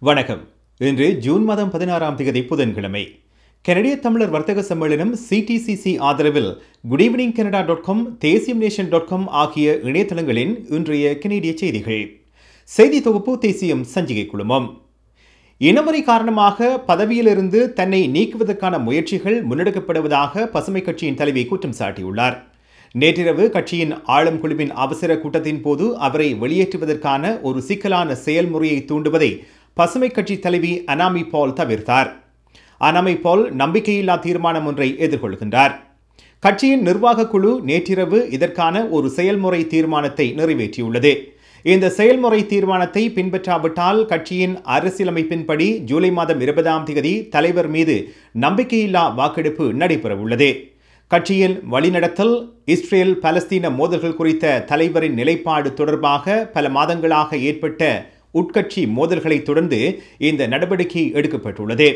வணக்கம் இன்று ஜூன் மாதம் பதினாறாம் தேதி புதன்கிழமை கனடிய தமிழர் வர்த்தக சம்மேளனம் சிடிசிசி ஆதரவில் good evening Canada dot com Thesiyam nation dot com ஆகிய இணையதளங்களின் இன்றைய கனேடிய செய்திகள் செய்தி தொகுப்பு தேசியம் சஞ்சிகை குழுமம் இனவரி காரணமாக பதவியிலிருந்து தன்னை நீக்குவதற்கான முயற்சிகள் முன்னெடுக்கப்படுவதாக பசுமை கட்சியின் தலைவி குற்றம் சாட்டியுள்ளார் நேற்றிரவு கட்சியின் ஆளும் குழுவின் அவசர கூட்டத்தின் போது அவரை வெளியேற்றுவதற்கான ஒரு சிக்கலான செயல்முறையை தூண்டுவதை பசுமை கட்சி தலைவி அனாமி பால் தவிர்த்தார் அனாமி பால் நம்பிக்கையில்லா தீர்மானம் ஒன்றை எதிர்கொள்கின்றார் கட்சியின் நிர்வாக குழு நேற்றிரவு இதற்கான ஒரு செயல்முறை தீர்மானத்தை நிறைவேற்றியுள்ளது இந்த செயல்முறை தீர்மானத்தை பின்பற்றாவிட்டால் கட்சியின் அரசியலமைப்பின்படி ஜூலை மாதம் இருபதாம் தேதி தலைவர் மீது நம்பிக்கையில்லா வாக்கெடுப்பு நடைபெறவுள்ளது கட்சியின் வழிநடத்தல் இஸ்ரேல் பலஸ்தீன மோதல்கள் குறித்த தலைவரின் நிலைப்பாடு தொடர்பாக பல மாதங்களாக ஏற்பட்ட உட்கட்சி மோதல்களை தொடர்ந்து இந்த நடவடிக்கை எடுக்கப்பட்டுள்ளது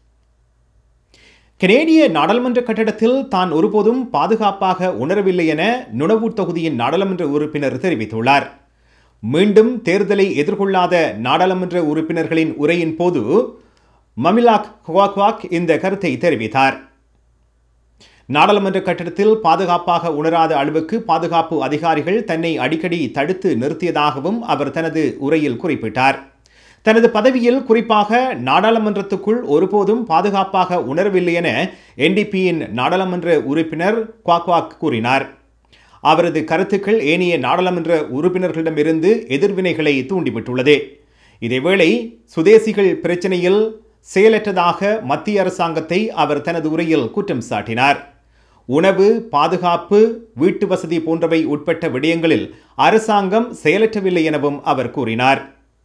கனேடிய நாடாளுமன்ற கட்டடத்தில் தான் ஒருபோதும் பாதுகாப்பாக உணரவில்லை என நுணவூர் தொகுதியின் நாடாளுமன்ற உறுப்பினர் தெரிவித்துள்ளார் மீண்டும் தேர்தலை எதிர்கொள்ளாத நாடாளுமன்ற உறுப்பினர்களின் உரையின் போது மமிலாக் குவாக்வாக் இந்த கருத்தை தெரிவித்தார் நாடாளுமன்ற கட்டடத்தில் பாதுகாப்பாக உணராத அளவுக்கு பாதுகாப்பு அதிகாரிகள் தன்னை அடிக்கடி தடுத்து நிறுத்தியதாகவும் அவர் தனது உரையில் குறிப்பிட்டார் தனது பதவியில் குறிப்பாக நாடாளுமன்றத்துக்குள் ஒருபோதும் பாதுகாப்பாக உணரவில்லை என என்டிபியின் நாடாளுமன்ற உறுப்பினர் குவாக்வாக் கூறினார் அவரது கருத்துக்கள் ஏனைய நாடாளுமன்ற உறுப்பினர்களிடமிருந்து எதிர்வினைகளை தூண்டிவிட்டுள்ளது இதேவேளை சுதேசிகள் பிரச்சனையில் செயலற்றதாக மத்திய அரசாங்கத்தை அவர் தனது உரையில் குற்றம் சாட்டினார் உணவு பாதுகாப்பு வீட்டு வசதி போன்றவை உட்பட்ட விடயங்களில் அரசாங்கம் செயலற்றவில்லை எனவும் அவர் கூறினார்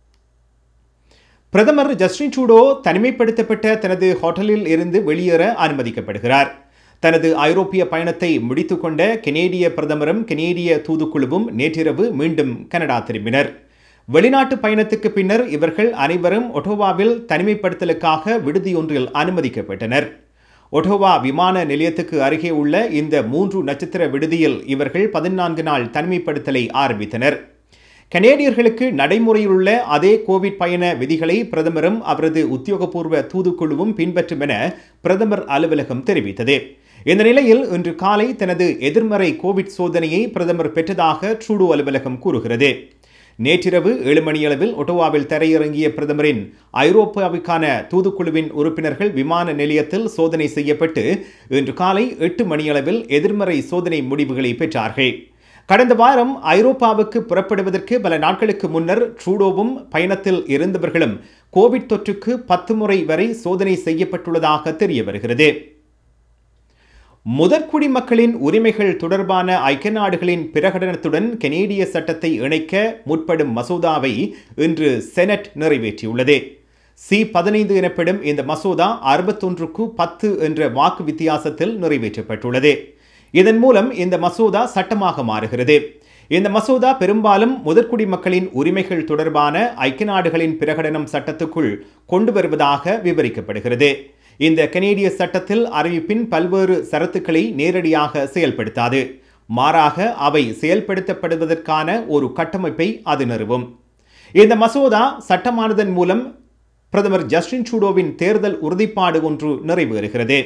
பிரதமர் ஜஸ்டின் ட்ரூடோ தனிமைப்படுத்தப்பட்ட தனது ஹோட்டலில் இருந்து வெளியேற அனுமதிக்கப்படுகிறார் தனது ஐரோப்பிய பயணத்தை முடித்துக்கொண்ட கெனேடிய பிரதமரும் கெனேடிய தூதுக்குழுவும் நேற்றிரவு மீண்டும் கனடா திரும்பினர் வெளிநாட்டு பயணத்துக்கு பின்னர் இவர்கள் அனைவரும் ஒட்டோவாவில் தனிமைப்படுத்தலுக்காக விடுதியொன்றில் அனுமதிக்கப்பட்டனர் ஒட்டோவா விமான நிலையத்துக்கு அருகே உள்ள இந்த மூன்று நட்சத்திர விடுதியில் இவர்கள் பதினான்கு நாள் தனிமைப்படுத்தலை ஆரம்பித்தனர் கனேடியர்களுக்கு நடைமுறையில் உள்ள அதே கோவிட் பயண விதிகளை பிரதமரும் அவரது உத்தியோகபூர்வ தூதுக்குழுவும் பின்பற்றும் என பிரதமர் அலுவலகம் தெரிவித்தது இந்த நிலையில் இன்று காலை தனது எதிர்மறை கோவிட் சோதனையை பிரதமர் பெற்றதாக ட்ரூடோ அலுவலகம் கூறுகிறது நேற்றிரவு ஏழு மணியளவில் ஒட்டோவாவில் தரையிறங்கிய பிரதமரின் ஐரோப்பாவுக்கான தூதுக்குழுவின் உறுப்பினர்கள் விமான நிலையத்தில் சோதனை செய்யப்பட்டு இன்று காலை எட்டு மணியளவில் எதிர்மறை சோதனை முடிவுகளை பெற்றார்கள் கடந்த வாரம் ஐரோப்பாவுக்கு புறப்படுவதற்கு பல நாட்களுக்கு முன்னர் ட்ரூடோவும் பயணத்தில் இருந்தவர்களும் கோவிட் தொற்றுக்கு பத்து முறை வரை சோதனை செய்யப்பட்டுள்ளதாக தெரிய வருகிறது முதற்குடி மக்களின் உரிமைகள் தொடர்பான ஐக்கிய நாடுகளின் பிரகடனத்துடன் கனேடிய சட்டத்தை இணைக்க முற்படும் மசோதாவை இன்று செனட் நிறைவேற்றியுள்ளது சி பதினைந்து எனப்படும் இந்த மசோதா அறுபத்தொன்றுக்கு பத்து என்ற வாக்கு வித்தியாசத்தில் நிறைவேற்றப்பட்டுள்ளது இதன் மூலம் இந்த மசோதா சட்டமாக மாறுகிறது இந்த மசோதா பெரும்பாலும் முதற்குடி மக்களின் உரிமைகள் தொடர்பான ஐக்கிய நாடுகளின் பிரகடனம் சட்டத்துக்குள் கொண்டு வருவதாக விவரிக்கப்படுகிறது இந்த கனேடிய சட்டத்தில் அறிவிப்பின் பல்வேறு சரத்துக்களை நேரடியாக செயல்படுத்தாது மாறாக அவை செயல்படுத்தப்படுவதற்கான ஒரு கட்டமைப்பை அது நிறுவும் இந்த மசோதா சட்டமானதன் மூலம் பிரதமர் ஜஸ்டின் ட்ரூடோவின் தேர்தல் உறுதிப்பாடு ஒன்று நிறைவேறுகிறது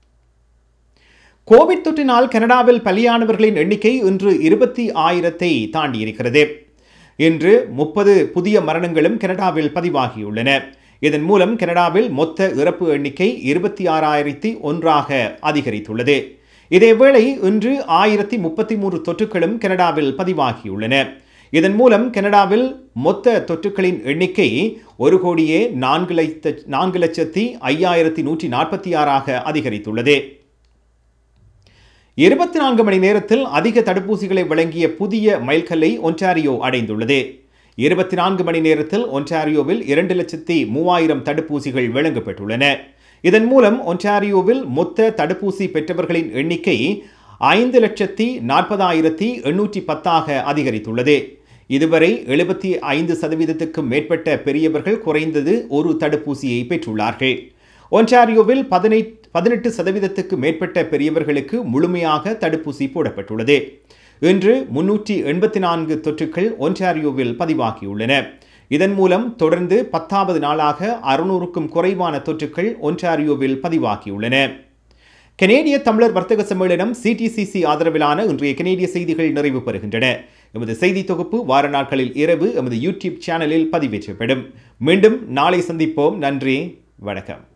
கோவிட் தொற்றினால் கனடாவில் பலியானவர்களின் எண்ணிக்கை இன்று இருபத்தி ஆயிரத்தை தாண்டியிருக்கிறது இன்று முப்பது புதிய மரணங்களும் கனடாவில் பதிவாகியுள்ளன இதன் மூலம் கனடாவில் மொத்த இறப்பு எண்ணிக்கை இருபத்தி ஆறாயிரத்தி ஒன்றாக அதிகரித்துள்ளது இதேவேளை இன்று ஆயிரத்தி முப்பத்தி மூன்று தொற்றுகளும் கனடாவில் பதிவாகியுள்ளன இதன் மூலம் கனடாவில் மொத்த தொற்றுகளின் எண்ணிக்கை ஒரு கோடியே நான்கு லட்ச நான்கு லட்சத்தி ஐயாயிரத்தி நூற்றி நாற்பத்தி ஆறாக அதிகரித்துள்ளது இருபத்தி நான்கு மணி நேரத்தில் அதிக தடுப்பூசிகளை வழங்கிய புதிய மைல்கல்லை ஒன்டாரியோ அடைந்துள்ளது இருபத்தி நான்கு மணி நேரத்தில் ஒன்டாரியோவில் இரண்டு லட்சத்தி மூவாயிரம் தடுப்பூசிகள் வழங்கப்பட்டுள்ளன இதன் மூலம் ஒன்டாரியோவில் மொத்த தடுப்பூசி பெற்றவர்களின் எண்ணிக்கை ஐந்து லட்சத்தி நாற்பதாயிரத்தி எண்ணூற்றி பத்தாக அதிகரித்துள்ளது இதுவரை எழுபத்தி ஐந்து சதவீதத்துக்கும் மேற்பட்ட பெரியவர்கள் குறைந்தது ஒரு தடுப்பூசியை பெற்றுள்ளார்கள் ஒன்டாரியோவில் பதினெட்டு பதினெட்டு சதவீதத்துக்கு மேற்பட்ட பெரியவர்களுக்கு முழுமையாக தடுப்பூசி போடப்பட்டுள்ளது இன்று முன்னூற்றி எண்பத்தி நான்கு தொற்றுக்கள் ஒன்டாரியோவில் பதிவாகியுள்ளன இதன் மூலம் தொடர்ந்து பத்தாவது நாளாக அறுநூறுக்கும் குறைவான தொற்றுக்கள் ஒன்டாரியோவில் பதிவாகியுள்ளன கனேடிய தமிழர் வர்த்தக சம்மேளனம் சிடிசிசி ஆதரவிலான இன்றைய கனேடிய செய்திகள் நிறைவு பெறுகின்றன எமது செய்தி தொகுப்பு வார நாட்களில் இரவு எமது யூடியூப் சேனலில் பதிவேற்றப்படும் மீண்டும் நாளை சந்திப்போம் நன்றி வணக்கம்